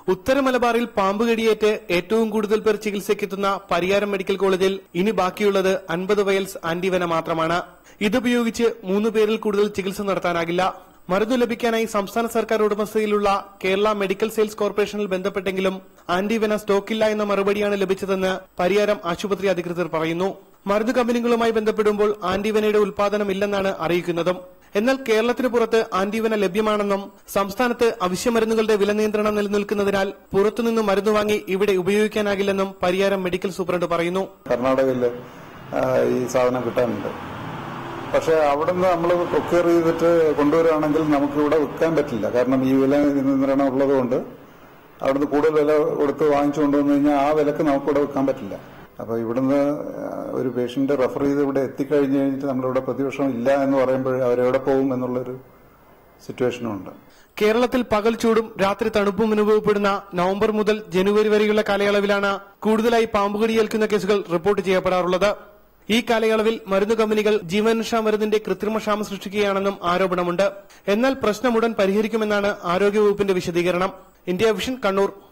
ഉത്തര മലബാറിൽ പാമ്പ് കടിയേറ്റ് ഏറ്റവും കൂടുതൽ പേർ ചികിത്സയ്ക്കെത്തുന്ന പരിയാരം മെഡിക്കൽ കോളേജിൽ ഇനി ബാക്കിയുള്ളത് അൻപത് വയൽസ് ആന്റിവന മാത്രമാണ് ഇതുപയോഗിച്ച് മൂന്ന് പേരിൽ കൂടുതൽ ചികിത്സ നടത്താനാകില്ല മരുന്ന് ലഭിക്കാനായി സംസ്ഥാന സർക്കാർ ഉടമസ്ഥതയിലുള്ള കേരള മെഡിക്കൽ സെയിൽസ് കോർപ്പറേഷനിൽ ബന്ധപ്പെട്ടെങ്കിലും ആന്റിവെന സ്റ്റോക്കില്ല എന്ന മറുപടിയാണ് ലഭിച്ചതെന്ന് പരിയാരം ആശുപത്രി അധികൃതർ പറയുന്നു മരുന്ന് കമ്പനികളുമായി ബന്ധപ്പെടുമ്പോൾ ആന്റിവെനയുടെ ഉൽപാദനം ഇല്ലെന്നാണ് അറിയിക്കുന്നതും എന്നാൽ കേരളത്തിന് പുറത്ത് ആന്റിവെന ലഭ്യമാണെന്നും സംസ്ഥാനത്ത് അവശ്യമരുന്നുകളുടെ വില നിയന്ത്രണം നിലനിൽക്കുന്നതിനാൽ പുറത്തുനിന്ന് മരുന്ന് വാങ്ങി ഇവിടെ ഉപയോഗിക്കാനാകില്ലെന്നും പരിയാരം മെഡിക്കൽ സൂപ്രണ്ട് പറയുന്നു കർണാടകയിൽ ഈ സാധനം കിട്ടാനുണ്ട് പക്ഷെ അവിടുന്ന് നമ്മൾ പ്രൊക്യൂർ ചെയ്തിട്ട് കൊണ്ടുവരികയാണെങ്കിൽ നമുക്ക് ഇവിടെ വിൽക്കാൻ പറ്റില്ല കാരണം ഈ വില നിയന്ത്രണം ഉള്ളതുകൊണ്ട് അവിടുന്ന് കൂടുതൽ വില കൊടുത്ത് വാങ്ങിച്ചു കൊണ്ടുവന്നു കഴിഞ്ഞാൽ ആ വിലക്ക് നമുക്കിവിടെ വിൽക്കാൻ പറ്റില്ല അപ്പോൾ ഇവിടുന്ന് ഒരു പേഷ്യന്റ് റെഫർ ചെയ്ത് ഇവിടെ എത്തിക്കഴിഞ്ഞ് കഴിഞ്ഞിട്ട് നമ്മളിവിടെ പ്രതിപക്ഷം ഇല്ല എന്ന് പറയുമ്പോൾ അവരെവിടെ പോകും എന്നുള്ളൊരു സിറ്റുവേഷനും ഉണ്ട് കേരളത്തിൽ പകൽ ചൂടും രാത്രി തണുപ്പും അനുഭവപ്പെടുന്ന നവംബർ മുതൽ ജനുവരി വരെയുള്ള കാലയളവിലാണ് കൂടുതലായി പാമ്പുകടി ഏൽക്കുന്ന കേസുകൾ റിപ്പോർട്ട് ചെയ്യപ്പെടാറുള്ളത് ഈ കാലയളവിൽ മരുന്ന് കമ്പനികൾ ജീവനക്ഷാ മരുന്നിന്റെ കൃത്രിമക്ഷാമം സൃഷ്ടിക്കുകയാണെന്നും ആരോപണമുണ്ട് എന്നാൽ പ്രശ്നം ഉടൻ പരിഹരിക്കുമെന്നാണ് ആരോഗ്യവകുപ്പിന്റെ വിശദീകരണം ഇന്ത്യ വിഷൻ കണ്ണൂർ